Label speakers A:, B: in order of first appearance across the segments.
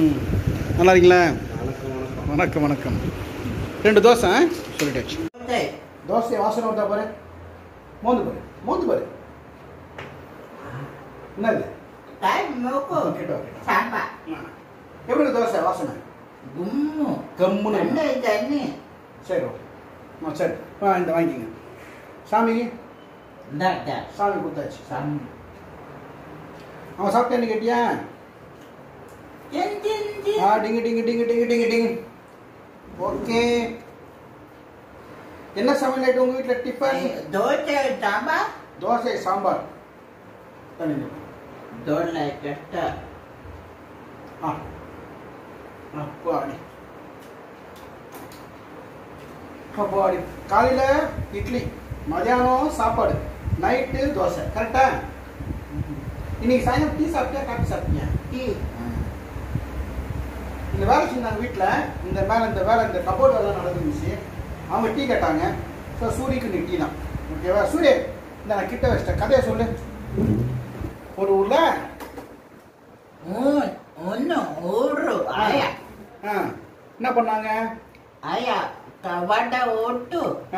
A: ம் நல்லா இருக்கீங்களா
B: வணக்கம் வணக்கம்
A: வணக்கம் வணக்கம் ரெண்டு தோசை ஆ? சொல்லிட்டாச்சு
C: தோசை
A: தோசை வாசனை வருதா பாரு மோந்து பாரு மோந்து பாரு என்னது
C: காய் மூக்கு
A: கிட்ட வா, கிட்ட வா.
C: சாம்பார்
A: ஆ. எப்படி இருக்கு தோசை வாசனை
C: கும்மு
A: கம்முன்னு
C: தண்ணி தண்ணி
A: சரி ஓகே ஆ சரி ஆ இந்த வாங்கிக்கிங்க சாமிக்கு
C: இந்தாட்டா
A: சாமி கொடுத்தாச்சு
C: சாமி
A: அவன் சாப்பிட்டேன்னு கேட்டியா
C: ஜின் ஜின் ஜின்
A: ஆ டிங்கு டிங்கு டிங்கு டிங்கு டிங்கு டிங்கு ஓகே என்ன சமையல் ஆயிட்டு உங்கள் வீட்டில் டிஃபன்
C: தோசை சாம்பார்
A: தோசை சாம்பார் தண்ணி
C: தோசை கஷ்ட
A: ஆ அப்பாடி அப்பாடி காலையில் இட்லி மதியானம் சாப்பாடு நைட்டு தோசை கரெக்டா இன்னைக்கு சாயங்காலம் டீ சாப்பிட்டியா காஃபி சாப்பிட்டியா
C: டீ
A: இந்த வேலை செஞ்சாங்க வீட்டில் இந்த வேலை இந்த வேலை இந்த கபோர்ட் வேலை நடந்துருந்துச்சு அவங்க டீ கேட்டாங்க ஸோ சூரியக்கு நீ டீ தான் ஓகேவா சூரிய இந்த நான் கிட்ட வச்சிட்டேன் கதையை சொல்லு ஒரு ஊரில்
C: மூணு ஒன்று ஊரு ஆயா
A: ஆ என்ன பண்ணாங்க
C: ஆயா வடை ஓட்டு
A: ஆ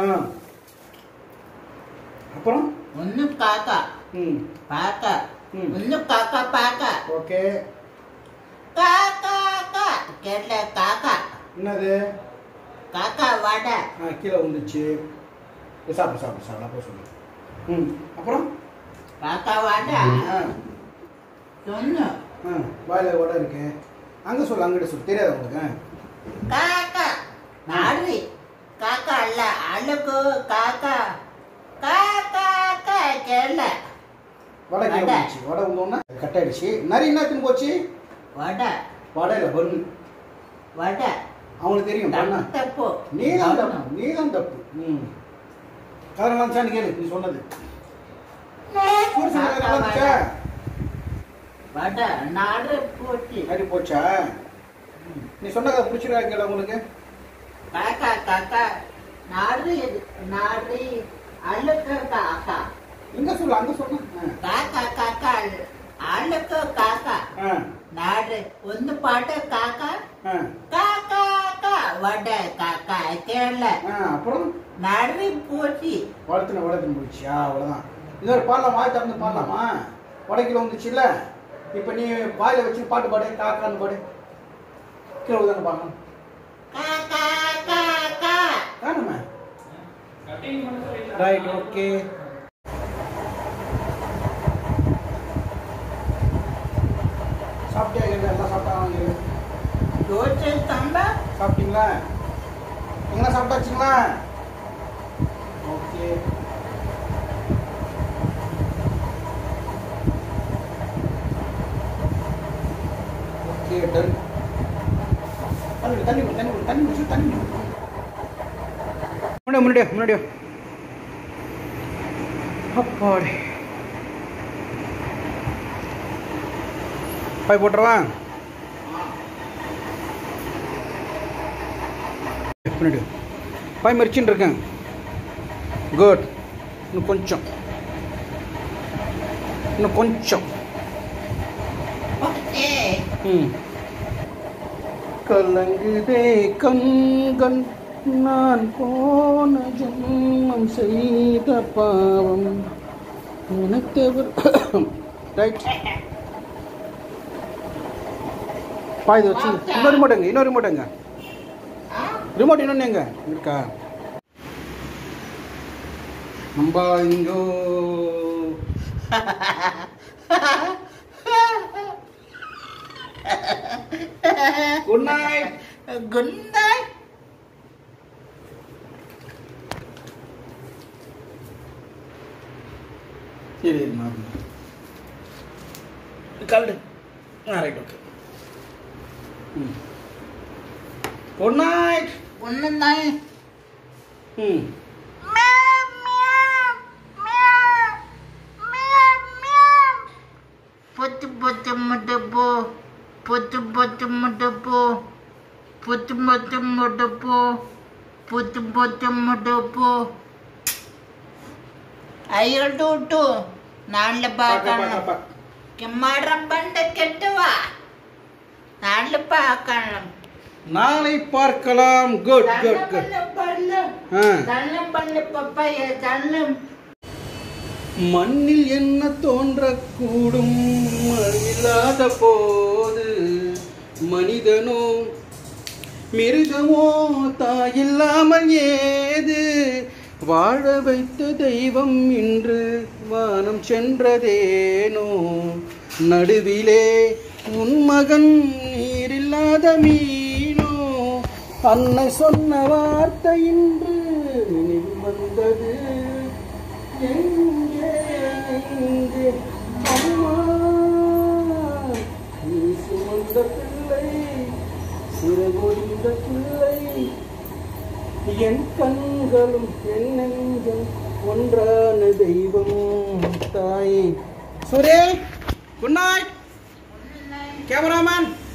A: அப்புறம்
C: ஒன்று காக்கா
A: ம்
C: பாக்கா
A: ம்.
C: ஒன்று காக்கா பாக்கா
A: ஓகே
C: காக்கா கா கேட்ல காக்கா
A: என்னது
C: காக்கா வடை
A: ஆ கீழே வந்துச்சு சாப்பிடு சாப்பிடு சாப்பிடு அப்போ சொல்லு ம் அப்புறம்
C: காக்கா வடை
A: ஆ
C: சொன்னு
A: ஆ வாயில் வடை இருக்கு அங்கே சொல்லு அங்கிட்ட சொல்லு தெரியாது உங்களுக்கு
C: காக்கா நாடி காக்கா அல்ல அழுக்கு காக்கா காக்கா கா கேட்ல
A: வடை கீழே
C: வடை.
A: வந்துச்சு வடை வந்தோடனே கட் ஆயிடுச்சு நரி என்னத்துன்னு போச்சு
C: வடை
A: வடையில் பண்ணு
C: வடை
A: அவங்களுக்கு தெரியும் பண்ண
C: தப்பு
A: நீ தான் தப்பு நீ தான் தப்பு ம் கதை நல்லா இருந்துச்சான்னு கேளு நீ சொன்னது சூரிய சமையல் நல்லா இருந்துச்சா
C: வடை நாடு போச்சு
A: நரி போச்சா நீ சொன்ன கதை பிடிச்சிருக்கா கேளு உங்களுக்கு
C: காக்கா காக்கா நாடு நாடு அழுக்கு காக்கா
A: இங்க சொல்லு அங்க சொல்லு
C: காக்கா காக்கா அழுக்கு காக்கா
A: ஆ
C: நாடு ಒಂದು ಪಾಠ ಕಾಕ
A: ஆ
C: ಕಾಕ ಕಾ ವಡೆ ಕಾಕ ಕೇಳல
A: ஆ அப்புறம்
C: நரி போச்சு
A: வளர்த்துன வளர்த்து முடிச்சியா அவ்வளோதான் இன்னொரு பாடலாம் வாய் திறந்து பாடலாமா வடக்கில் வந்துச்சுல்ல இப்போ நீ வாயில வச்சு பாட்டு பாடு காக்கான்னு பாடு கீழே தானே பாடணும்
C: காக்கா காக்கா
A: காணுமே ரைட் ஓகே சாப்பிட்டியா இல்லை எல்லாம் சாப்பிட்டாங்க
C: தோசை சாம்பார்
A: சாப்பிட்டீங்களா நீங்களாம் சாப்பிட்டாச்சுங்களா ஓகே ஓகே டன் தண்ணி தண்ணி குடி, தண்ணி குடி, தண்ணி குடிச்சு தண்ணி குடி. முன்னாடி முன்னாடியோ முன்னாடியோ அப்பாடி பாய் போட்டுருவா முன்னாடி பாய் மறிச்சுன்னு இருக்கேன் குட் இன்னும் கொஞ்சம் இன்னும் கொஞ்சம்
C: ஓகே
A: ம் கலங்குதே கண்கள் நான் போன ஜென்மம் செய்த பாவம் நினைத்தவர் ரைட் பாய் வச்சு இன்னொரு ரிமோட் எங்க இன்னொரு ரிமோட் எங்க ரிமோட் இன்னொன்று எங்க இருக்கா நம்ப இங்கோ குட் நைட்
C: குட் நைட்
A: இரு இரு மாறு கல்டு ஆ ரைட் ஓகே ம் குட் நைட்
C: ஒன்று தான்
A: ம்
C: பொத்து பொத்து முட்டு போ பொத்து பொத்து முட்டு போ பொத்து பொத்து முட்டு போ பொத்து பொத்து முட்டு போ ಐದು ಟು ನಾಳೆ
A: பாக்க
C: ಬಾಕ
A: பாக்க பாக்க
C: ಕೆಮ್ಮಾಡ್ರ ಬಂಡ ಕೆಟ್ಟವ நாளை பார்க்கலாம்
A: நாளை பார்க்கலாம் குட் குட் குட்
C: தன்னம் பண்ணு
A: ஆ
C: தன்னம் பண்ணு பப்பாய தன்னம்
A: மண்ணில் என்ன தோன்றக்கூடும் இல்லாத போது மனிதனோ மிருகமோ தாயில்லாமல் ஏது வாழ வைத்த தெய்வம் இன்று வானம் சென்றதேனோ நடுவிலே உன் மகன் நீரில்லாத மீனோ அன்னை சொன்ன வார்த்தை இன்று நினைவு வந்தது எங்கே எங்கே அம்மா நீ சுமந்த பிள்ளை சிறகொடிந்த பிள்ளை என் கண்களும் என் நெஞ்சம் ஒன்றான தெய்வம் தாயே சுரே குட் நைட் கேமராமேன்